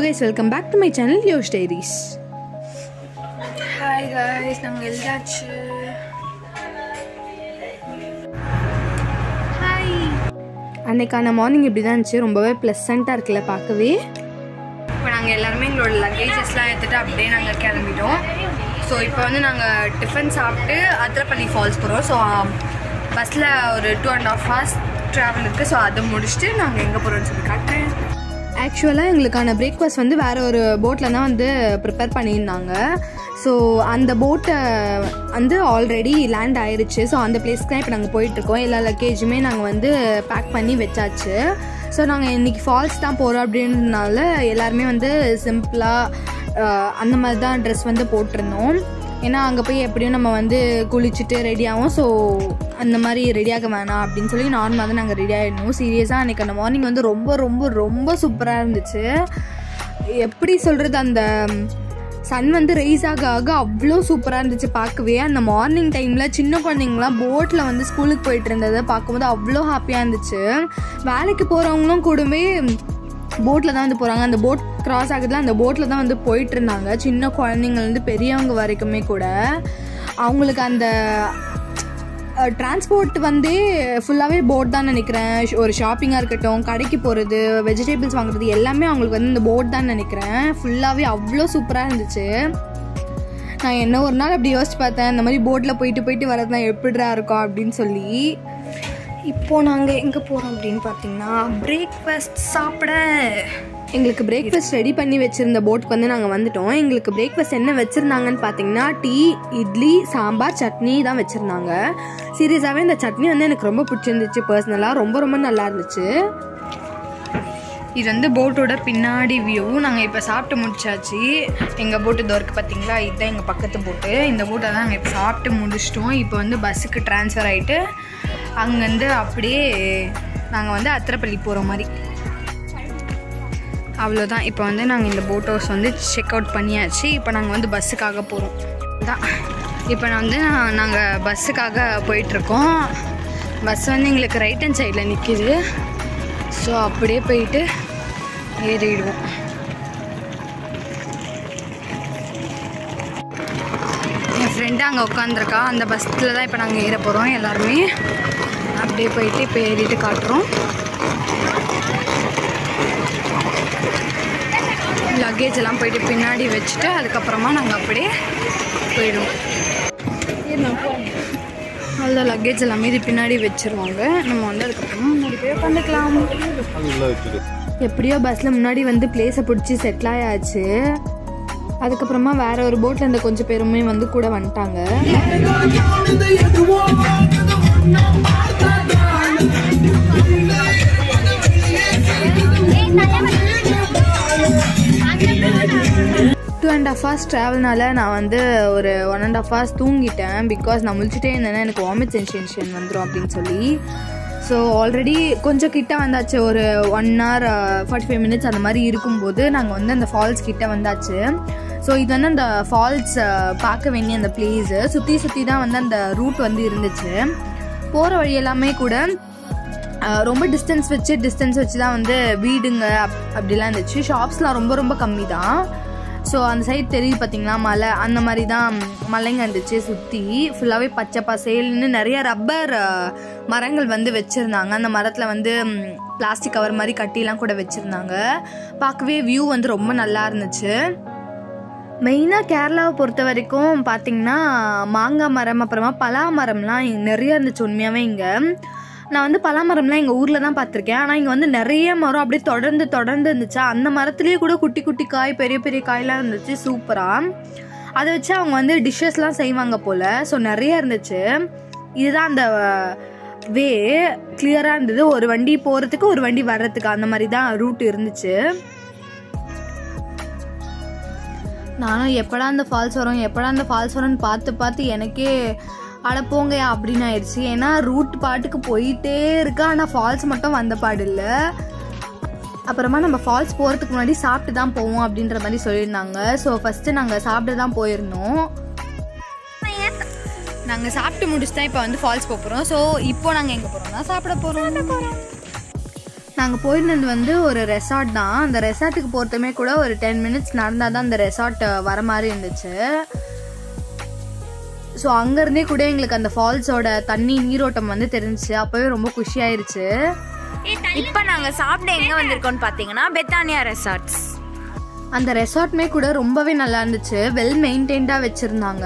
Guys welcome back to my channel Yosh diaries hi guys நாங்கள் எழுதாச்சு hi அன்னைக்கான morning இப்படி தான் இருந்துச்சு ரொம்பவே ப்ளசண்ட்டாக இருக்குல்ல பார்க்கவே இப்போ நாங்கள் எல்லாருமே எங்களோட லக்கேஜஸ்லாம் எடுத்துகிட்டு அப்படியே நாங்கள் கிளம்பிட்டோம் ஸோ இப்போ வந்து நாங்கள் டிஃபன் சாப்பிட்டு அத்திரப்பள்ளி ஃபால்ஸ் போகிறோம் ஸோ பஸ்ஸில் ஒரு two and half hours travel இருக்குது ஸோ அதை முடிச்சுட்டு நாங்கள் எங்கே போகிறோம்னு சொல்லி காட்டுறேன் ஆக்சுவலாக எங்களுக்கான பிரேக்ஃபாஸ்ட் வந்து வேறு ஒரு போட்டில் தான் வந்து ப்ரிப்பேர் பண்ணியிருந்தாங்க ஸோ அந்த போட்டை வந்து ஆல்ரெடி லேண்ட் ஆயிருச்சு ஸோ அந்த பிளேஸ்க்கு தான் இப்போ நாங்கள் போயிட்டுருக்கோம் எல்லா லக்கேஜுமே நாங்கள் வந்து பேக் பண்ணி வச்சாச்சு ஸோ நாங்கள் இன்றைக்கி ஃபால்ஸ் தான் போகிறோம் அப்படின்றதுனால எல்லாருமே வந்து சிம்பிளாக அந்த மாதிரி தான் ட்ரெஸ் வந்து போட்டிருந்தோம் ஏன்னா அங்கே போய் எப்படியும் நம்ம வந்து குளிச்சுட்டு ரெடி ஆகும் ஸோ அந்த மாதிரி ரெடியாக வேணாம் அப்படின்னு சொல்லி நார்மலாக தான் நாங்கள் ரெடி ஆகிடணும் சீரியஸாக அன்றைக்கி அந்த மார்னிங் வந்து ரொம்ப ரொம்ப ரொம்ப சூப்பராக இருந்துச்சு எப்படி சொல்கிறது அந்த சன் வந்து ரைஸ் ஆக ஆக அவ்வளோ சூப்பராக இருந்துச்சு பார்க்கவே அந்த மார்னிங் டைமில் சின்ன குழந்தைங்களாம் போட்டில் வந்து ஸ்கூலுக்கு போயிட்டு இருந்ததை பார்க்கும்போது அவ்வளோ ஹாப்பியாக இருந்துச்சு வேலைக்கு போகிறவங்களும் கூடவே போட்டில் தான் வந்து போகிறாங்க அந்த போட் கிராஸ் ஆகுதுல அந்த போட்டில் தான் வந்து போயிட்டு இருந்தாங்க சின்ன குழந்தைங்கள்லேருந்து பெரியவங்க வரைக்குமே கூட அவங்களுக்கு அந்த டிரான்ஸ்போர்ட் வந்து ஃபுல்லாகவே போட் தான் நினைக்கிறேன் ஷ்- ஒரு ஷாப்பிங்காக இருக்கட்டும் கடைக்கு போகிறது வெஜிடபிள்ஸ் வாங்குறது எல்லாமே அவங்களுக்கு வந்து இந்த போட் தான் நினைக்கிறேன் ஃபுல்லாகவே அவ்வளோ சூப்பராக இருந்துச்சு நான் என்ன ஒரு நாள் அப்படி யோசிச்சு பார்த்தேன் இந்த மாதிரி போட்டில் போயிட்டு போயிட்டு வரது தான் எப்படிடா இருக்கும் அப்படின்னு சொல்லி இப்போது நாங்கள் எங்கே போகிறோம் அப்படின்னு பார்த்தீங்கன்னா பிரேக்ஃபாஸ்ட் சாப்பிட எங்களுக்கு பிரேக்ஃபாஸ்ட் ரெடி பண்ணி வச்சிருந்த போட்டுக்கு வந்து நாங்கள் வந்துட்டோம் எங்களுக்கு பிரேக்ஃபாஸ்ட் என்ன வச்சுருந்தாங்கன்னு பார்த்தீங்கன்னா டீ இட்லி சாம்பார் சட்னி தான் வச்சுருந்தாங்க சீரியஸாகவே இந்த சட்னி வந்து எனக்கு ரொம்ப பிடிச்சிருந்துச்சு பர்சனலாக ரொம்ப ரொம்ப நல்லா இருந்துச்சு இது வந்து போட்டோட பின்னாடி வியூ நாங்கள் இப்போ சாப்பிட்டு முடிச்சாச்சு எங்கள் போட்டு தோருக்கு பார்த்தீங்களா இதுதான் எங்கள் பக்கத்து போட்டு இந்த போட்டை தான் நாங்கள் இப்போ சாப்பிட்டு முடிச்சிட்டோம் இப்போ வந்து பஸ்ஸுக்கு ட்ரான்ஸ்ஃபர் ஆகிட்டு அங்கேருந்து அப்படியே நாங்கள் வந்து அத்திரப்பள்ளி போகிற மாதிரி அவ்வளோதான் இப்போ வந்து நாங்கள் இந்த போட் ஹவுஸ் வந்து செக் அவுட் பண்ணியாச்சு இப்போ நாங்கள் வந்து பஸ்ஸுக்காக போகிறோம் தான் இப்போ நான் வந்து நாங்கள் பஸ்ஸுக்காக போயிட்டுருக்கோம் பஸ் வந்து எங்களுக்கு ரைட் ஹேண்ட் சைடில் நிற்கிது ஸோ அப்படியே போயிட்டு ஏறிடுவோம் என் ஃப்ரெண்டு அங்கே உட்காந்துருக்கா அந்த பஸ்ஸில் தான் இப்போ நாங்கள் ஏற போகிறோம் எல்லாருமே அப்படியே போயிட்டு இப்போ ஏறிட்டு காட்டுறோம் லக்கேஜ் எல்லாம் போயிட்டு பின்னாடி வச்சுட்டு அதுக்கப்புறமா நாங்கள் அப்படியே போயிடுவோம் அவ்வளோ லக்கேஜ் எல்லாமே இது பின்னாடி வச்சிருவாங்க நம்ம வந்து அதுக்கப்புறமா முன்னாடி போய் உட்காந்துக்கலாம் எப்படியோ பஸ்ஸில் முன்னாடி வந்து பிளேஸை பிடிச்சி செட்டில் ஆயாச்சு அதுக்கப்புறமா வேற ஒரு போட்டில் இருந்த கொஞ்சம் பேருமே வந்து கூட வந்துட்டாங்க டூ அண்ட் ஆஃப் ஹவர்ஸ் ட்ராவல்னால நான் வந்து ஒரு ஒன் அண்ட் ஆஃப் ஹவர்ஸ் தூங்கிட்டேன் பிகாஸ் நான் முழிச்சிட்டே இருந்தேன்னா எனக்கு வாமிட் சென்சேஷன் வந்துடும் அப்படின்னு சொல்லி ஸோ ஆல்ரெடி கொஞ்சம் கிட்ட வந்தாச்சு ஒரு one hour forty five minutes அந்த மாதிரி இருக்கும்போது நாங்கள் வந்து அந்த ஃபால்ஸ் கிட்ட வந்தாச்சு ஸோ இது வந்து அந்த ஃபால்ஸ் பார்க்க வேண்டிய அந்த பிளேஸு சுற்றி சுற்றி தான் வந்து அந்த ரூட் வந்து இருந்துச்சு போகிற வழி எல்லாமே கூட அஹ் ரொம்ப டிஸ்டன்ஸ் வச்சு டிஸ்டன்ஸ் வச்சு தான் வந்து வீடுங்க அப் அப்படிலாம் இருந்துச்சு ஷாப்ஸ்லாம் ரொம்ப ரொம்ப கம்மி தான் ஸோ அந்த சைடு தெரியுது பார்த்தீங்களா மலை அந்த மாதிரி தான் மலைங்க இருந்துச்சு சுற்றி ஃபுல்லாகவே பச்சை பசேல்னு நிறைய ரப்பர் மரங்கள் வந்து வச்சுருந்தாங்க அந்த மரத்தில் வந்து பிளாஸ்டிக் கவர் மாதிரி கட்டிலாம் கூட வச்சுருந்தாங்க பார்க்கவே வியூ வந்து ரொம்ப நல்லா இருந்துச்சு மெயினாக கேரளாவை பொறுத்த வரைக்கும் பார்த்தீங்கன்னா மாங்காய் மரம் அப்புறமா பலா மரம்லாம் இங்க நிறைய இருந்துச்சு உண்மையாகவே இங்கே நான் வந்து பலா மரம்லாம் எங்கள் ஊரில் தான் பார்த்துருக்கேன் ஆனால் இங்கே வந்து நிறைய மரம் அப்படியே தொடர்ந்து தொடர்ந்து இருந்துச்சா அந்த மரத்துலேயே கூட குட்டி குட்டி காய் பெரிய பெரிய காயெலாம் இருந்துச்சு சூப்பராக அதை வச்சு அவங்க வந்து டிஷ்ஷஸ்லாம் செய்வாங்க போல் ஸோ நிறைய இருந்துச்சு இதுதான் அந்த வே கிளியராக இருந்தது ஒரு வண்டி போகிறதுக்கு ஒரு வண்டி வர்றதுக்கு அந்த மாதிரி தான் ரூட் இருந்துச்சு நானும் எப்படா அந்த ஃபால்ஸ் வரும் எப்படா அந்த ஃபால்ஸ் வரும்னு பார்த்து பார்த்து எனக்கே அட போங்கயா அப்படின்னு ஆயிடுச்சு ஏன்னா ரூட் பாட்டுக்கு போயிட்டே இருக்கா ஆனால் ஃபால்ஸ் மட்டும் வந்த பாடு இல்லை அப்புறமா நம்ம ஃபால்ஸ் போகிறதுக்கு முன்னாடி சாப்பிட்டு தான் போவோம் அப்படின்ற மாதிரி சொல்லியிருந்தாங்க ஸோ ஃபஸ்ட்டு நாங்கள் சாப்பிட்டு தான் போயிருந்தோம் நாங்கள் சாப்பிட்டு முடிச்சு தான் இப்போ வந்து ஃபால்ஸ் போக போகிறோம் ஸோ இப்போ நாங்கள் எங்கே போகிறோம்னா சாப்பிட போகிறோம் நாங்கள் போயிருந்தது வந்து ஒரு ரெசார்ட் தான் அந்த ரெசார்ட்டுக்கு போகிறதுமே கூட ஒரு டென் மினிட்ஸ் நடந்தால் தான் அந்த ரெசார்ட் வர மாதிரி இருந்துச்சு ஸோ அங்கேருந்தே கூட எங்களுக்கு அந்த ஃபால்ஸோட தண்ணி நீரோட்டம் வந்து தெரிஞ்சுச்சு அப்போவே ரொம்ப குஷியாயிருச்சு இப்போ நாங்கள் சாப்பிட எங்கே வந்திருக்கோம்னு பார்த்தீங்கன்னா பெத்தானியா ரெசார்ட்ஸ் அந்த ரெசார்ட்மே கூட ரொம்பவே நல்லா இருந்துச்சு வெல் மெயின்டைன்டாக வச்சுருந்தாங்க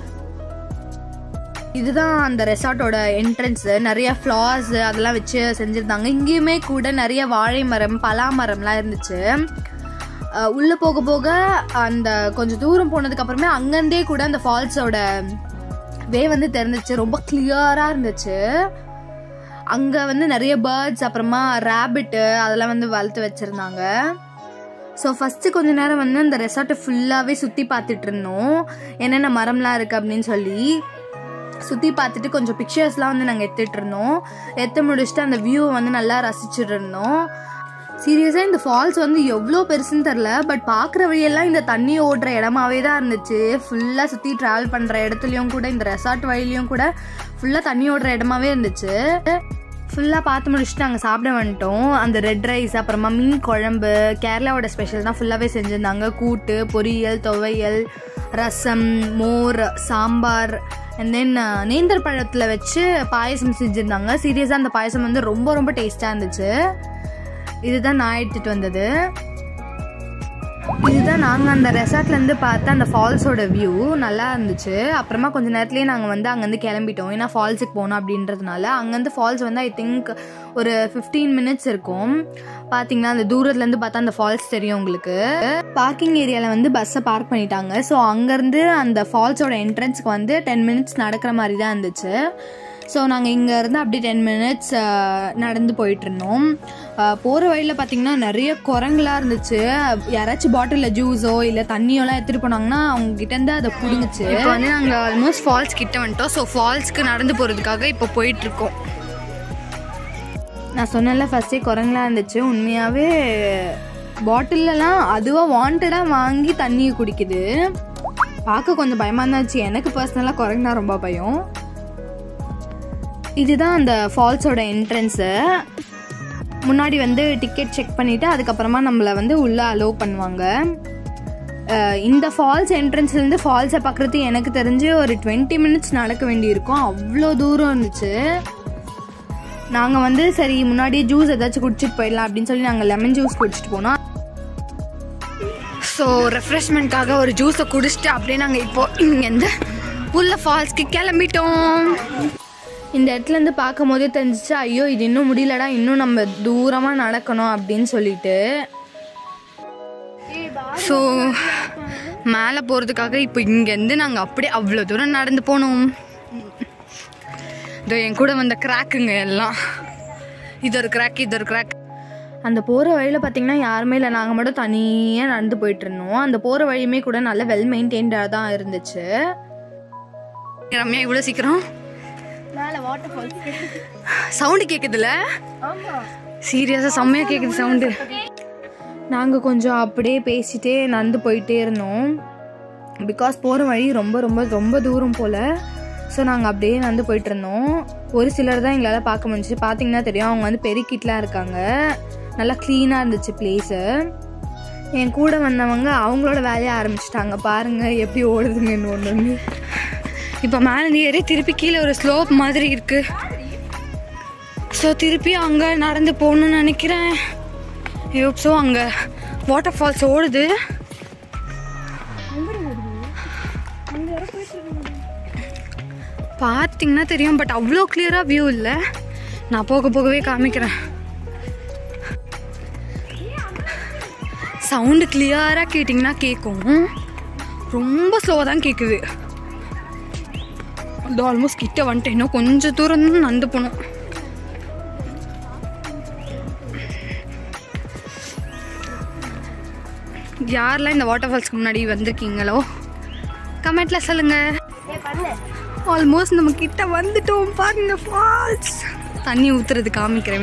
இதுதான் அந்த ரெசார்ட்டோட என்ட்ரன்ஸ் நிறைய ஃப்ளார்ஸ் அதெல்லாம் வச்சு செஞ்சுருந்தாங்க இங்கேயுமே கூட நிறைய வாழை மரம் பலா மரம்லாம் இருந்துச்சு அஹ் உள்ள போக போக அந்த கொஞ்சம் தூரம் போனதுக்கு அப்புறமே அங்கேருந்தே கூட அந்த ஃபால்ஸோட வே வந்து தெரிஞ்சிச்சு ரொம்ப கிளியராக இருந்துச்சு அங்கே வந்து நிறைய பேர்ட்ஸ் அப்புறமா ரேபிட்டு அதெல்லாம் வந்து வளர்த்து வச்சுருந்தாங்க ஸோ ஃபஸ்ட்டு கொஞ்ச நேரம் வந்து அந்த ரெசார்ட்டை ஃபுல்லாகவே சுற்றி பார்த்துட்டு இருந்தோம் என்னென்ன மரம்லாம் இருக்குது அப்படின்னு சொல்லி சுற்றி பார்த்துட்டு கொஞ்சம் பிக்சர்ஸ்லாம் வந்து நாங்கள் எடுத்துகிட்டு இருந்தோம் எடுத்து முடிச்சுட்டு அந்த வியூவை வந்து நல்லா ரசிச்சுட்டு இருந்தோம் சீரியஸாக இந்த ஃபால்ஸ் வந்து எவ்வளோ பெருசுன்னு தெரில பட் பார்க்குற வழியெல்லாம் இந்த தண்ணி ஓடுற இடமாவே தான் இருந்துச்சு ஃபுல்லாக சுற்றி ட்ராவல் பண்ணுற இடத்துலையும் கூட இந்த ரெசார்ட் வழியிலையும் கூட ஃபுல்லாக தண்ணி ஓடுற இடமாவே இருந்துச்சு ஃபுல்லாக பார்த்து முடிச்சுட்டு நாங்கள் சாப்பிட வந்துட்டோம் அந்த ரெட் ரைஸ் அப்புறமா மீன் குழம்பு கேரளாவோட ஸ்பெஷல் தான் ஃபுல்லாகவே செஞ்சுருந்தாங்க கூட்டு பொரியல் துவையல் ரசம் மோர் சாம்பார் அண்ட் தென் நேந்தர் பழத்தில் வச்சு பாயசம் செஞ்சுருந்தாங்க சீரியஸாக அந்த பாயசம் வந்து ரொம்ப ரொம்ப டேஸ்ட்டாக இருந்துச்சு இதுதான் நான் எடுத்துகிட்டு வந்தது இதுதான் நாங்கள் அந்த ரெசார்ட்லேருந்து பார்த்த அந்த ஃபால்ஸோட வியூ நல்லா இருந்துச்சு அப்புறமா கொஞ்சம் நேரத்துலேயே நாங்கள் வந்து அங்கேருந்து கிளம்பிட்டோம் ஏன்னா ஃபால்ஸுக்கு போனோம் அப்படின்றதுனால அங்கேருந்து ஃபால்ஸ் வந்து ஐ திங்க் ஒரு ஃபிஃப்டீன் மினிட்ஸ் இருக்கும் பார்த்தீங்கன்னா அந்த தூரத்துலேருந்து பார்த்தா அந்த ஃபால்ஸ் தெரியும் உங்களுக்கு பார்க்கிங் ஏரியாவில் வந்து பஸ்ஸை பார்க் பண்ணிட்டாங்க ஸோ அங்கேருந்து அந்த ஃபால்ஸோட என்ட்ரன்ஸ்க்கு வந்து டென் மினிட்ஸ் நடக்கிற மாதிரி தான் இருந்துச்சு ஸோ நாங்கள் இங்கேருந்து அப்படியே டென் மினிட்ஸ் நடந்து போயிட்டு இருந்தோம் போகிற வழியில் பார்த்தீங்கன்னா நிறைய குரங்குலாம் இருந்துச்சு யாராச்சும் பாட்டிலில் ஜூஸோ இல்லை தண்ணியோலாம் எடுத்துகிட்டு போனாங்கன்னா அவங்க கிட்டேருந்து அதை பிடிங்குச்சு இப்போ வந்து நாங்கள் ஆல்மோஸ்ட் ஃபால்ஸ் கிட்ட வந்துட்டோம் ஸோ ஃபால்ஸ்க்கு நடந்து போகிறதுக்காக இப்போ போயிட்டுருக்கோம் நான் சொன்னல ஃபஸ்ட்டே குரங்குலாம் இருந்துச்சு உண்மையாகவே பாட்டிலெலாம் அதுவாக வாண்டடாக வாங்கி தண்ணியை குடிக்குது பார்க்க கொஞ்சம் பயமாக இருந்துச்சு எனக்கு பர்சனலாக குரங்குனா ரொம்ப பயம் இதுதான் அந்த ஃபால்ஸோட என்ட்ரன்ஸு முன்னாடி வந்து டிக்கெட் செக் பண்ணிவிட்டு அதுக்கப்புறமா நம்மளை வந்து உள்ளே அலோவ் பண்ணுவாங்க அஹ் இந்த ஃபால்ஸ் என்ட்ரன்ஸ்லேருந்து ஃபால்ஸை பார்க்குறது எனக்கு தெரிஞ்சு ஒரு டுவெண்ட்டி மினிட்ஸ் நடக்க வேண்டியிருக்கும் அவ்வளோ தூரம் இருந்துச்சு நாங்கள் வந்து சரி முன்னாடியே ஜூஸ் ஏதாச்சும் குடிச்சிட்டு போயிடலாம் அப்படின்னு சொல்லி நாங்கள் லெமன் ஜூஸ் குடிச்சிட்டு போனோம் ஸோ ரெஃப்ரெஷ்மெண்ட்காக ஒரு ஜூஸை குடிச்சிட்டு அப்படியே நாங்கள் இப்போ இங்கேருந்து உள்ள ஃபால்ஸ்க்கு கிளம்பிட்டோம் இந்த இடத்துலேருந்து பார்க்கும் போதே தெரிஞ்சிச்சு ஐயோ இது இன்னும் முடியலடா இன்னும் நம்ம தூரமாக நடக்கணும் அப்படின்னு சொல்லிட்டு ஸோ மேலே போகிறதுக்காக இப்போ இங்கேருந்து நாங்கள் அப்படியே அவ்வளோ தூரம் நடந்து போனோம் இதோ என் கூட வந்த கிராக்குங்க எல்லாம் இது ஒரு கிராக் இது ஒரு கிராக் அந்த போகிற வழியில் பார்த்தீங்கன்னா யாருமே இல்லை நாங்கள் மட்டும் தனியாக நடந்து போயிட்டு இருந்தோம் அந்த போகிற வழியுமே கூட நல்ல வெல் மெயின்டைன்டாக தான் இருந்துச்சு ரம்யா இவ்வளோ சீக்கிரம் சவுண்டு கேட்குதுல்ல சீரியஸாக செம்மையாக கேட்குது சவுண்டு நாங்கள் கொஞ்சம் அப்படியே பேசிட்டே நடந்து போயிட்டே இருந்தோம் பிகாஸ் போகிற வழி ரொம்ப ரொம்ப ரொம்ப தூரம் போல் ஸோ நாங்கள் அப்படியே நடந்து போயிட்டு இருந்தோம் ஒரு சிலர் தான் எங்களால் பார்க்க முடிஞ்சுச்சு பார்த்தீங்கன்னா தெரியும் அவங்க வந்து பெருக்கிட்டுலாம் இருக்காங்க நல்லா க்ளீனாக இருந்துச்சு பிளேஸு என் கூட வந்தவங்க அவங்களோட வேலையை ஆரம்பிச்சிட்டாங்க பாருங்கள் எப்படி ஓடுதுங்கன்னு ஒன்று ஒன்று இப்போ மேலே ஏறி திருப்பி கீழே ஒரு ஸ்லோப் மாதிரி இருக்கு ஸோ திருப்பி அங்கே நடந்து போகணும்னு நினைக்கிறேன் ஸோ அங்கே வாட்டர் ஃபால்ஸ் ஓடுது பார்த்தீங்கன்னா தெரியும் பட் அவ்வளோ கிளியராக வியூ இல்லை நான் போக போகவே காமிக்கிறேன் சவுண்டு கிளியராக கேட்டிங்கன்னா கேட்கும் ரொம்ப ஸ்லோவாக தான் கேட்குது அது ஆல்மோஸ்ட் கிட்ட வந்துட்டேன் இன்னும் கொஞ்சம் தூரம் தான் நடந்து போகணும் யாரெல்லாம் இந்த வாட்டர் ஃபால்ஸ்க்கு முன்னாடி வந்திருக்கீங்களோ கமெண்ட்ல சொல்லுங்க ஆல்மோஸ்ட் நம்ம கிட்ட வந்துட்டோம் பாருங்க ஃபால்ஸ் தண்ணி ஊத்துறது காமிக்கிறேன்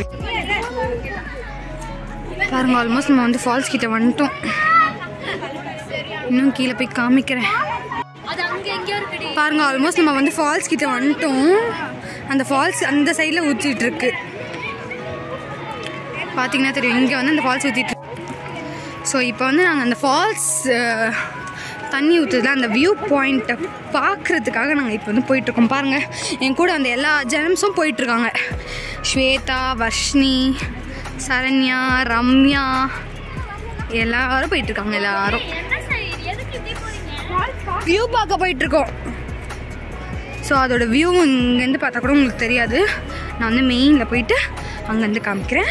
பாருங்க ஆல்மோஸ்ட் நம்ம வந்து ஃபால்ஸ் கிட்ட வந்துட்டோம் இன்னும் கீழே போய் காமிக்கிறேன் பாருங்க ஆல்மோஸ்ட் நம்ம வந்து ஃபால்ஸ் கிட்ட வந்துட்டோம் அந்த ஃபால்ஸ் அந்த சைடில் ஊற்றிட்டு இருக்கு பார்த்தீங்கன்னா தெரியும் இங்கே வந்து அந்த ஃபால்ஸ் ஊற்றிட்டு ஸோ இப்போ வந்து நாங்கள் அந்த ஃபால்ஸ் தண்ணி ஊற்றுதுல அந்த வியூ பாயிண்ட்டை பார்க்குறதுக்காக நாங்கள் இப்போ வந்து போயிட்டுருக்கோம் பாருங்கள் என் கூட அந்த எல்லா ஜென்ஸும் போயிட்டுருக்காங்க ஸ்வேதா வர்ஷினி சரண்யா ரம்யா எல்லாரும் போயிட்டுருக்காங்க எல்லாரும் வியூ பார்க்க போயிட்டுருக்கோம் ஸோ அதோட வியூ இங்கேருந்து பார்த்தா கூட உங்களுக்கு தெரியாது நான் வந்து மெயினில் போயிட்டு அங்கேருந்து காமிக்கிறேன்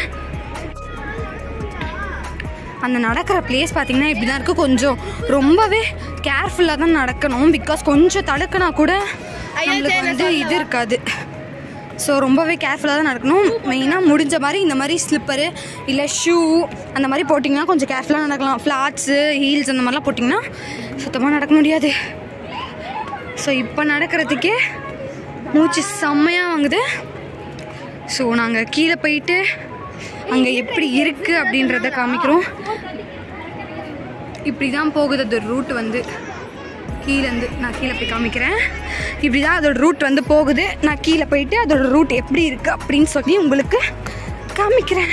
அந்த நடக்கிற பிளேஸ் பார்த்தீங்கன்னா இப்படி தான் இருக்குது கொஞ்சம் ரொம்பவே கேர்ஃபுல்லாக தான் நடக்கணும் பிகாஸ் கொஞ்சம் தடுக்கினா கூட நம்மளுக்கு வந்து இது இருக்காது ஸோ ரொம்பவே கேர்ஃபுல்லாக தான் நடக்கணும் மெயினாக முடிஞ்ச மாதிரி இந்த மாதிரி ஸ்லிப்பரு இல்லை ஷூ அந்த மாதிரி போட்டிங்கன்னா கொஞ்சம் கேர்ஃபுல்லாக நடக்கலாம் ஃப்ளாட்ஸு ஹீல்ஸ் அந்த மாதிரிலாம் போட்டிங்கன்னா சுத்தமாக நடக்க முடியாது ஸோ இப்போ நடக்கிறதுக்கே மூச்சு செம்மையாக வாங்குது ஸோ நாங்கள் கீழே போயிட்டு அங்கே எப்படி இருக்குது அப்படின்றத காமிக்கிறோம் இப்படி தான் போகுது அது ரூட் வந்து கீழேருந்து நான் கீழே போய் காமிக்கிறேன் இப்படி தான் அதோட ரூட் வந்து போகுது நான் கீழே போயிட்டு அதோட ரூட் எப்படி இருக்குது அப்படின்னு சொல்லி உங்களுக்கு காமிக்கிறேன்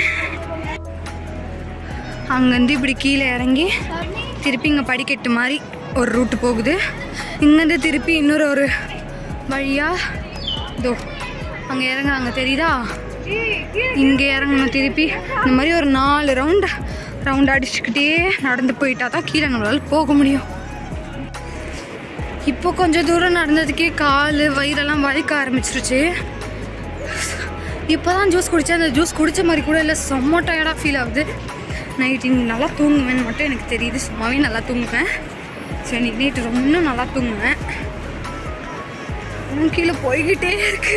அங்கேருந்து இப்படி கீழே இறங்கி திருப்பி இங்கே படிக்கட்டு மாதிரி ஒரு ரூட்டு போகுது இங்கேருந்து திருப்பி இன்னொரு ஒரு வழியாக இதோ அங்கே இறங்குறாங்க தெரியுதா இங்கே இறங்கணும் திருப்பி இந்த மாதிரி ஒரு நாலு ரவுண்ட் ரவுண்ட் அடிச்சுக்கிட்டே நடந்து போயிட்டா தான் கீழே நம்மளால போக முடியும் இப்போ கொஞ்சம் தூரம் நடந்ததுக்கே கால் வயிறெல்லாம் வலிக்க ஆரம்பிச்சிருச்சு இப்போ தான் ஜூஸ் குடித்தேன் அந்த ஜூஸ் குடித்த மாதிரி கூட இல்லை செம்ம டயர்டாக ஃபீல் ஆகுது நைட் இன்னைக்கு நல்லா தூங்குவேன்னு மட்டும் எனக்கு தெரியுது சும்மாவே நல்லா தூங்குவேன் சரி இன்னைக்கு நைட்டு ரொம்ப நல்லா தூங்குவேன் இன்னும் கீழே போய்கிட்டே இருக்கு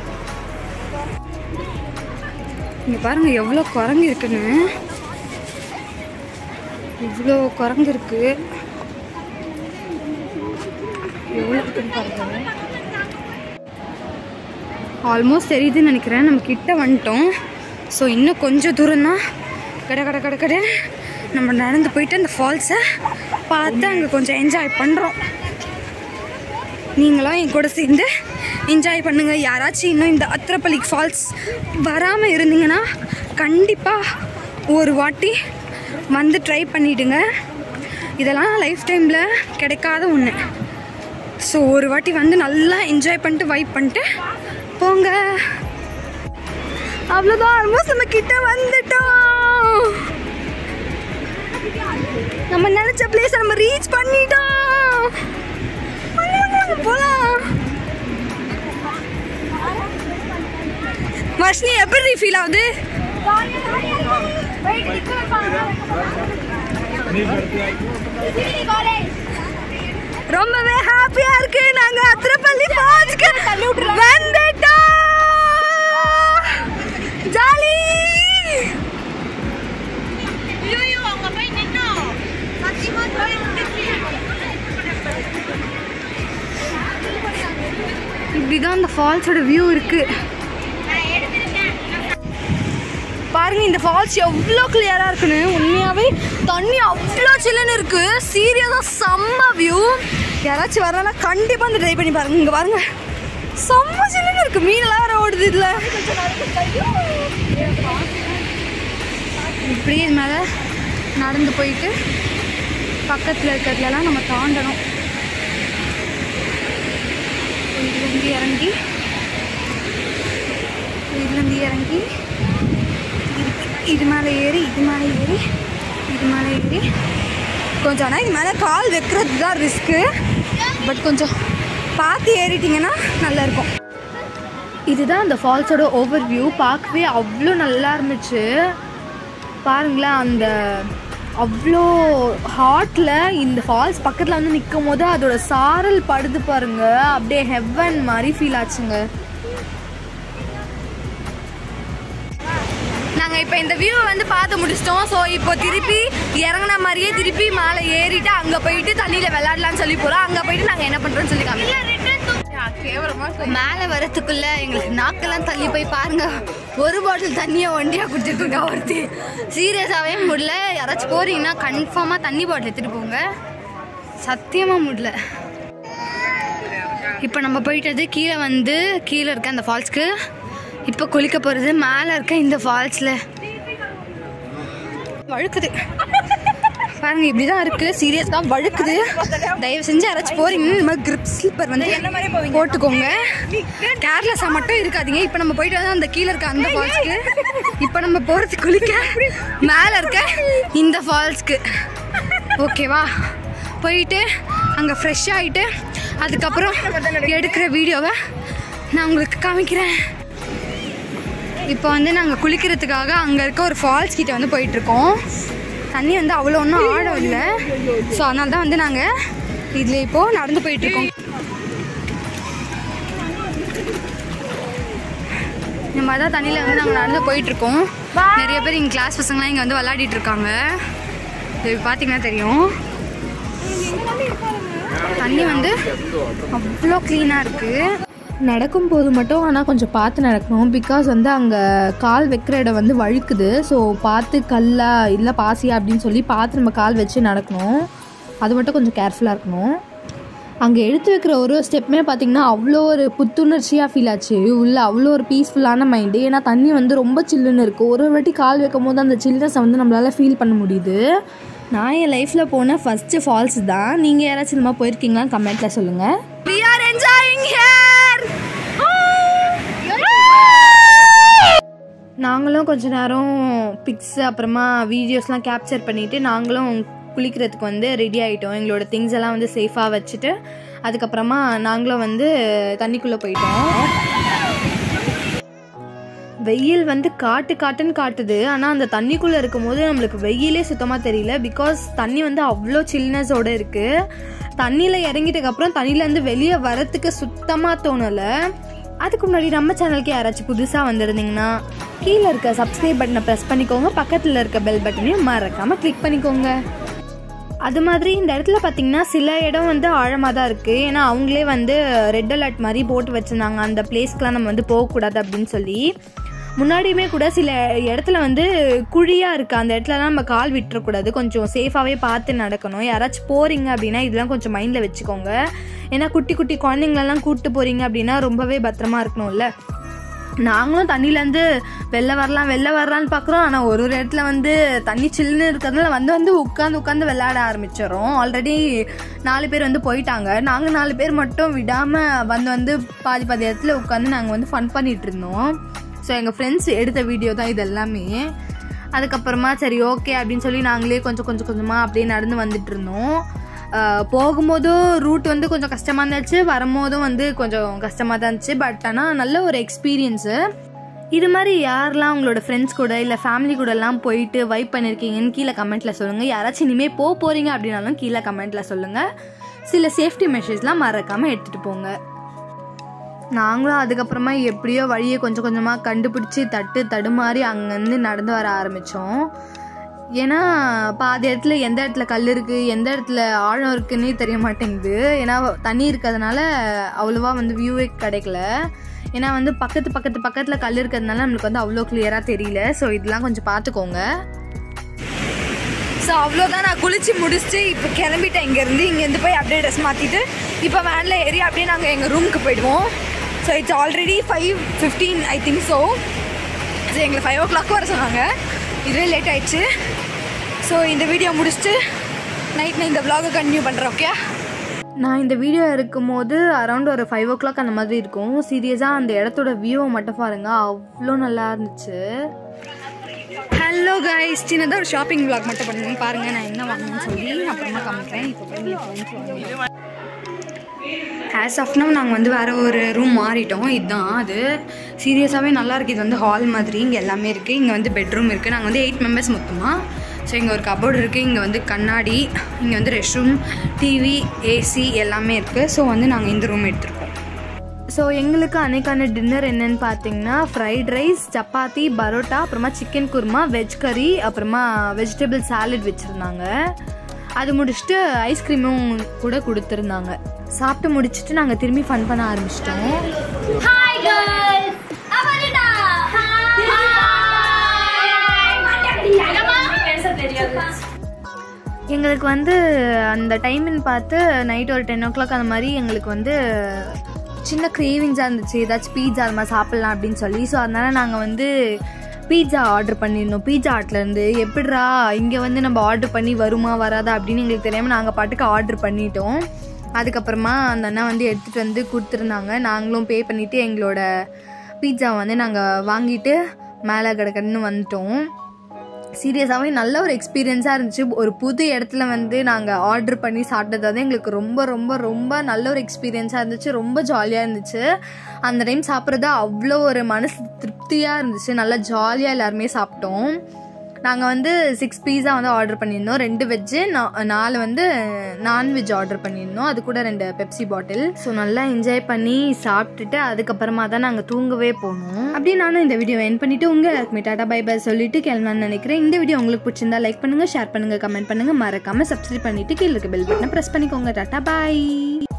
இங்கே பாருங்க எவ்வளோ குரங்கு இருக்குன்னு இவ்வளோ குரங்கு இருக்கு எவ்வளோ இருக்குன்னு பாருங்க ஆல்மோஸ்ட் தெரியுதுன்னு நினைக்கிறேன் நம்ம கிட்ட வந்துட்டோம் ஸோ இன்னும் கொஞ்சம் தூரம் தான் கட கட கட கட நம்ம நடந்து போயிட்டு அந்த ஃபால்ஸை பார்த்து அங்கே கொஞ்சம் என்ஜாய் பண்ணுறோம் நீங்களும் என் கூட சேர்ந்து என்ஜாய் பண்ணுங்க யாராச்சும் இன்னும் இந்த அத்திரப்பள்ளி ஃபால்ஸ் வராமல் இருந்தீங்கன்னா கண்டிப்பாக ஒரு வாட்டி வந்து ட்ரை பண்ணிவிடுங்க இதெல்லாம் லைஃப் டைமில் கிடைக்காத ஒன்று ஸோ ஒரு வாட்டி வந்து நல்லா என்ஜாய் பண்ணிட்டு வைப் பண்ணிட்டு போங்க அவ்வளோதான் ஆல்மோஸ்ட் நம்ம கிட்ட வந்துட்டோம் நம்ம நினச்ச பிளேஸை நம்ம ரீச் பண்ணிட்டோம் வாங்க, வாங்க, போலாம் வர்ஷினி எப்படி ஃபீல் ஆகுது ரொம்பவே ஹாப்பியா இருக்கு நாங்க அத்திரப்பள்ளி ஃபால்ஸ்க்கு வந்துட்டோம் ஜாலி இப்படிதான் அந்த ஃபால்ஸோட வியூ இருக்கு பாருங்க இந்த ஃபால்ஸ் எவ்வளோ கிளியரா இருக்குன்னு உண்மையாவே தண்ணி அவ்வளோ சில்லுன்னு இருக்கு சீரியஸா செம்ம வியூ யாராச்சும் வரலன்னா கண்டிப்பா வந்து ட்ரை பண்ணி பாருங்க இங்க பாருங்க செம்ம சில்லுன்னு இருக்கு மீனெல்லாம் வேற ஓடுது இதுல இப்படியே இது மேலே நடந்து போயிட்டு பக்கத்தில் இருக்கிறதுலலாம் நம்ம தாண்டணும் இதுலேருந்து இறங்கி இதுலேருந்து இறங்கி இது- இது மேலே ஏறி இது மேலே ஏறி இது மேலே ஏறி கொஞ்சம் ஆனால் இது மேலே கால் வைக்கிறது தான் ரிஸ்க்கு பட் கொஞ்சம் பார்த்து ஏறிட்டிங்கன்னா நல்லாயிருக்கும் இதுதான் அந்த ஃபால்ஸோட ஓவர் வியூ பார்க்கவே அவ்வளோ நல்லா இருந்துச்சு பாருங்களேன் அந்த அவ்வளோ ஹாட்டில் இந்த ஃபால்ஸ் பக்கத்தில் வந்து நிற்கும் போது அதோட சாரல் படுது பாருங்க அப்படியே ஹெவன் மாதிரி ஃபீல் ஆச்சுங்க நாங்கள் இப்போ இந்த வியூவை வந்து பார்த்து முடிச்சிட்டோம் ஸோ இப்போ திருப்பி இறங்குன மாதிரியே திருப்பி மேலே ஏறிட்டு அங்கே போயிட்டு தண்ணியில் விளையாடலாம்னு சொல்லி போகிறோம் அங்கே போயிட்டு நாங்கள் என்ன பண்ணுறோன்னு சொல்லி காமிக்கிறோம் மேலே வரத்துக்குள்ள எங்களுக்கு நாக்கெல்லாம் தள்ளி போய் பாருங்க ஒரு பாட்டில் தண்ணியை ஒண்டியாக குடிச்சிட்டு இருக்கா ஒருத்தி சீரியஸாகவே முடியல யாராச்சும் போறீங்கன்னா கன்ஃபார்மாக தண்ணி பாட்டில் எடுத்துகிட்டு போங்க சத்தியமாக முடியல இப்போ நம்ம போயிட்டது கீழே வந்து கீழே இருக்க அந்த ஃபால்ஸ்க்கு இப்போ குளிக்க போகிறது மேலே இருக்க இந்த ஃபால்ஸில் வழுக்குது பாருங்க இப்படிதான் இருக்கு சீரியஸ் தான் வழுக்குது தயவு செஞ்சு யாராச்சும் போறீங்க இந்த மாதிரி கிரிப் ஸ்லிப்பர் வந்து போட்டுக்கோங்க கேர்லெஸ்ஸாக மட்டும் இருக்காதீங்க இப்போ நம்ம போயிட்டு வந்து அந்த கீழே இருக்க அந்த ஃபால்ஸ்க்கு இப்போ நம்ம போகிறது குளிக்க மேலே இருக்க இந்த ஃபால்ஸ்க்கு ஓகேவா போயிட்டு அங்கே ஃப்ரெஷ் ஆகிட்டு அதுக்கப்புறம் எடுக்கிற வீடியோவை நான் உங்களுக்கு காமிக்கிறேன் இப்போ வந்து நாங்கள் குளிக்கிறதுக்காக அங்கே இருக்க ஒரு ஃபால்ஸ் கிட்ட வந்து போயிட்டுருக்கோம் தண்ணி வந்து அவ்வளோ ஒன்றும் ஆழம் இல்லை ஸோ அதனால தான் வந்து நாங்கள் இதில் இப்போது நடந்து போயிட்டுருக்கோம் இந்த மாதிரி தான் தண்ணியில் வந்து நாங்கள் நடந்து போயிட்டுருக்கோம் நிறைய பேர் எங்கள் கிளாஸ் பசங்களாம் இங்கே வந்து விளையாடிட்டு இருக்காங்க இது பார்த்தீங்கன்னா தெரியும் தண்ணி வந்து அவ்வளோ க்ளீனாக இருக்குது நடக்கும்போது மட்டும் ஆனால் கொஞ்சம் பார்த்து நடக்கணும் பிகாஸ் வந்து அங்கே கால் வைக்கிற இடம் வந்து வழுக்குது ஸோ பார்த்து கல்லா இல்லை பாசியா அப்படின்னு சொல்லி பார்த்து நம்ம கால் வச்சு நடக்கணும் அது மட்டும் கொஞ்சம் கேர்ஃபுல்லாக இருக்கணும் அங்கே எடுத்து வைக்கிற ஒரு ஒரு ஸ்டெப்புமே பார்த்திங்கன்னா அவ்வளோ ஒரு புத்துணர்ச்சியாக ஃபீல் ஆச்சு உள்ள அவ்வளோ ஒரு பீஸ்ஃபுல்லான மைண்டு ஏன்னா தண்ணி வந்து ரொம்ப சில்லுன்னு இருக்குது ஒரு ஒரு வாட்டி கால் வைக்கும் போது அந்த சில்னஸை வந்து நம்மளால் ஃபீல் பண்ண முடியுது நான் என் லைஃப்பில் போன ஃபஸ்ட்டு ஃபால்ஸ் தான் நீங்கள் யாராச்சும் இந்த மாதிரி போயிருக்கீங்களான்னு கமெண்ட்டில் சொல்லுங்கள் We are enjoying here! நாங்களும் கொஞ்ச நேரம் பிக்ஸ் அப்புறமா வீடியோஸ்லாம் கேப்சர் பண்ணிவிட்டு நாங்களும் குளிக்கிறதுக்கு வந்து ரெடி ஆகிட்டோம் எங்களோட திங்ஸ் எல்லாம் வந்து சேஃபாக வச்சுட்டு அதுக்கப்புறமா நாங்களும் வந்து தண்ணிக்குள்ளே போயிட்டோம் வெயில் வந்து காட்டு காட்டுன்னு காட்டுது ஆனால் அந்த தண்ணிக்குள்ளே இருக்கும்போது நம்மளுக்கு வெயிலே சுத்தமாக தெரியல பிகாஸ் தண்ணி வந்து அவ்வளோ சில்னஸோடு இருக்குது தண்ணியில் இறங்கிட்டதுக்கப்புறம் தண்ணியிலேருந்து வெளியே வரத்துக்கு சுத்தமாக தோணலை அதுக்கு முன்னாடி நம்ம சேனலுக்கு யாராச்சும் புதுசாக வந்திருந்தீங்கன்னா கீழே இருக்க சப்ஸ்கிரைப் பட்டனை ப்ரெஸ் பண்ணிக்கோங்க பக்கத்தில் இருக்க பெல் பட்டனையும் மறக்காமல் கிளிக் பண்ணிக்கோங்க அது மாதிரி இந்த இடத்துல பார்த்தீங்கன்னா சில இடம் வந்து ஆழமாக தான் இருக்குது ஏன்னா அவங்களே வந்து ரெட் அலர்ட் மாதிரி போட்டு வச்சுருந்தாங்க அந்த பிளேஸ்க்கெலாம் நம்ம வந்து போகக்கூடாது அப்படின்னு சொல்லி முன்னாடியுமே கூட சில இடத்துல வந்து குழியாக இருக்குது அந்த இடத்துலலாம் நம்ம கால் விட்டுறக்கூடாது கொஞ்சம் சேஃபாகவே பார்த்து நடக்கணும் யாராச்சும் போகிறீங்க அப்படின்னா இதெல்லாம் கொஞ்சம் மைண்டில் வச்சுக்கோங்க ஏன்னா குட்டி குட்டி குழந்தைங்களெல்லாம் கூப்பிட்டு போகிறீங்க அப்படின்னா ரொம்பவே பத்திரமா இருக்கணும்ல நாங்களும் தண்ணியிலேருந்து வெளில வரலாம் வெளில வரலான்னு பார்க்குறோம் ஆனால் ஒரு ஒரு இடத்துல வந்து தண்ணி சில்லுன்னு இருக்கிறதுனால வந்து வந்து உட்காந்து உட்காந்து விளையாட ஆரம்பிச்சிடறோம் ஆல்ரெடி நாலு பேர் வந்து போயிட்டாங்க நாங்கள் நாலு பேர் மட்டும் விடாமல் வந்து வந்து பாதி பாதி இடத்துல உட்காந்து நாங்கள் வந்து ஃபன் பண்ணிட்டு இருந்தோம் ஸோ எங்கள் ஃப்ரெண்ட்ஸ் எடுத்த வீடியோ தான் இது எல்லாமே அதுக்கப்புறமா சரி ஓகே அப்படின்னு சொல்லி நாங்களே கொஞ்சம் கொஞ்சம் கொஞ்சமாக அப்படியே நடந்து வந்துட்டு இருந்தோம் ஆஹ் போகும்போதும் ரூட் வந்து கொஞ்சம் கஷ்டமாக இருந்துச்சு வரும்போதும் வந்து கொஞ்சம் கஷ்டமாக தான் இருந்துச்சு பட் ஆனால் நல்ல ஒரு எக்ஸ்பீரியன்ஸு இது மாதிரி யாரெல்லாம் உங்களோட ஃப்ரெண்ட்ஸ் கூட இல்லை ஃபேமிலி கூட எல்லாம் போயிட்டு வைப் பண்ணியிருக்கீங்கன்னு கீழே கமெண்ட்டில் சொல்லுங்கள் யாராச்சும் இனிமேல் போக போகிறீங்க அப்படின்னாலும் கீழே கமெண்ட்டில் சொல்லுங்கள் சில சேஃப்டி மெஷர்ஸ்லாம் மறக்காமல் எடுத்துகிட்டு போங்க நாங்களும் அதுக்கப்புறமா எப்படியோ வழியை கொஞ்சம் கொஞ்சமாக கண்டுபிடிச்சி தட்டு தடுமாறி அங்கேருந்து நடந்து வர ஆரம்பித்தோம் ஏன்னா பாதி இடத்துல எந்த இடத்துல கல் இருக்குது எந்த இடத்துல ஆழம் இருக்குன்னே தெரிய மாட்டேங்குது ஏன்னா தண்ணி இருக்கிறதுனால அவ்வளோவா வந்து வியூவே கிடைக்கல ஏன்னா வந்து பக்கத்து பக்கத்து பக்கத்தில் கல் இருக்கிறதுனால நம்மளுக்கு வந்து அவ்வளோ கிளியராக தெரியல ஸோ இதெல்லாம் கொஞ்சம் பார்த்துக்கோங்க ஸோ அவ்வளோதான் நான் குளிச்சு முடிச்சுட்டு இப்போ கிளம்பிட்டேன் இங்கேருந்து இங்கேருந்து போய் அப்படியே ட்ரெஸ் மாற்றிட்டு இப்போ வேனில் ஏறி அப்படியே நாங்கள் எங்கள் ரூமுக்கு போயிடுவோம் so it's already five fifteen I think so so எங்களை ஃபைவ் ஓ கிளாக் வர சொன்னாங்க இதுவே லேட் ஆயிடுச்சு ஸோ இந்த வீடியோ முடிச்சுட்டு நைட் நான் இந்த vlog-அ கண்டினியூ பண்ணுறேன் ஓகே நான் இந்த வீடியோ இருக்கும்போது அரௌண்ட் ஒரு ஃபைவ் ஓ கிளாக் அந்த மாதிரி இருக்கும் சீரியஸாக அந்த இடத்தோட வியூவை மட்டும் பாருங்க அவ்வளோ நல்லா இருந்துச்சு ஹலோ கைஸ் சின்னதாக ஒரு ஷாப்பிங் vlog மட்டும் பண்ணுங்க பாருங்கள் நான் என்ன வாங்கணும்னு சொல்லி அப்புறமா காமிக்கிறேன் இப்போ போய் என் friends வாங்குவோம். ஆஸ் ஆஃப் நவ் நாங்கள் வந்து வேறு ஒரு ரூம் மாறிட்டோம் இதுதான் அது சீரியஸாகவே நல்லா இருக்கு இது வந்து ஹால் மாதிரி இங்கே எல்லாமே இருக்குது இங்கே வந்து பெட்ரூம் இருக்குது நாங்கள் வந்து எயிட் மெம்பர்ஸ் மொத்தமாக ஸோ இங்கே ஒரு கபோர்டு இருக்குது இங்கே வந்து கண்ணாடி இங்கே வந்து ரெஸ்ட் ரூம் டிவி ஏசி எல்லாமே இருக்குது ஸோ வந்து நாங்கள் இந்த ரூம் எடுத்திருக்கோம் ஸோ எங்களுக்கு அன்னைக்கான டின்னர் என்னன்னு பார்த்தீங்கன்னா ஃப்ரைட் ரைஸ் சப்பாத்தி பரோட்டா அப்புறமா சிக்கன் குருமா வெஜ் கறி அப்புறமா வெஜிடபிள் சாலட் வச்சுருந்தாங்க அது முடிச்சுட்டு ஐஸ்கிரீமும் கூட கொடுத்துருந்தாங்க சாப்பிட்டு முடிச்சுட்டு நாங்கள் திரும்பி ஃபன் பண்ண ஆரம்பிச்சிட்டோம் Hi guys. Amarita. Hi. எங்களுக்கு வந்து அந்த டைம்னு பார்த்து நைட் ஒரு டென் ஓ கிளாக் அந்த மாதிரி எங்களுக்கு வந்து சின்ன கிரேவிங்ஸாக இருந்துச்சு ஏதாச்சும் பீட்சா அது மாதிரி சாப்பிட்லாம் அப்படின்னு சொல்லி ஸோ அதனால் நாங்கள் வந்து பீட்சா ஆர்டர் பண்ணியிருந்தோம் பீட்சா ஹாட்லேருந்து எப்படிரா இங்கே வந்து நம்ம ஆர்டர் பண்ணி வருமா வராதா அப்படின்னு எங்களுக்கு தெரியாமல் நாங்கள் பாட்டுக்கு ஆர்டர் பண்ணிட்டோம் அதுக்கப்புறமா அந்த அண்ணா வந்து எடுத்துகிட்டு வந்து கொடுத்துருந்தாங்க நாங்களும் பே பண்ணிவிட்டு எங்களோட பீட்சா வந்து நாங்கள் வாங்கிட்டு மேலே கிடக்கன்னு வந்துட்டோம் சீரியஸாகவே நல்ல ஒரு எக்ஸ்பீரியன்ஸாக இருந்துச்சு ஒரு புது இடத்துல வந்து நாங்கள் ஆர்டர் பண்ணி சாப்பிட்டது வந்து எங்களுக்கு ரொம்ப ரொம்ப ரொம்ப நல்ல ஒரு எக்ஸ்பீரியன்ஸாக இருந்துச்சு ரொம்ப ஜாலியாக இருந்துச்சு அந்த டைம் சாப்பிட்றது அவ்வளோ ஒரு மனசு திருப்தியாக இருந்துச்சு நல்லா ஜாலியாக எல்லாருமே சாப்பிட்டோம் நாங்கள் வந்து சிக்ஸ் பீஸா வந்து ஆர்டர் பண்ணியிருந்தோம் ரெண்டு வெஜ்ஜு நாலு வந்து நான்வெஜ் ஆர்டர் பண்ணியிருந்தோம் அது கூட ரெண்டு பெப்சி பாட்டில் ஸோ நல்லா என்ஜாய் பண்ணி சாப்பிட்டுட்டு அதுக்கப்புறமா தான் நாங்கள் தூங்கவே போனோம் அப்படியே நானும் இந்த வீடியோ என் பண்ணிட்டு உங்க எல்லாருக்குமே டாடா பை பை சொல்லிட்டு கிளம்பலான்னு நினைக்கிறேன் இந்த வீடியோ உங்களுக்கு பிடிச்சிருந்தா லைக் பண்ணுங்க ஷேர் பண்ணுங்க கமெண்ட் பண்ணுங்க மறக்காம சப்ஸ்கிரைப் பண்ணிட்டு கீழே இருக்க பெல் பட்டனை ப்ரெஸ் பண்ணிக்கோங்க டாடா பாய்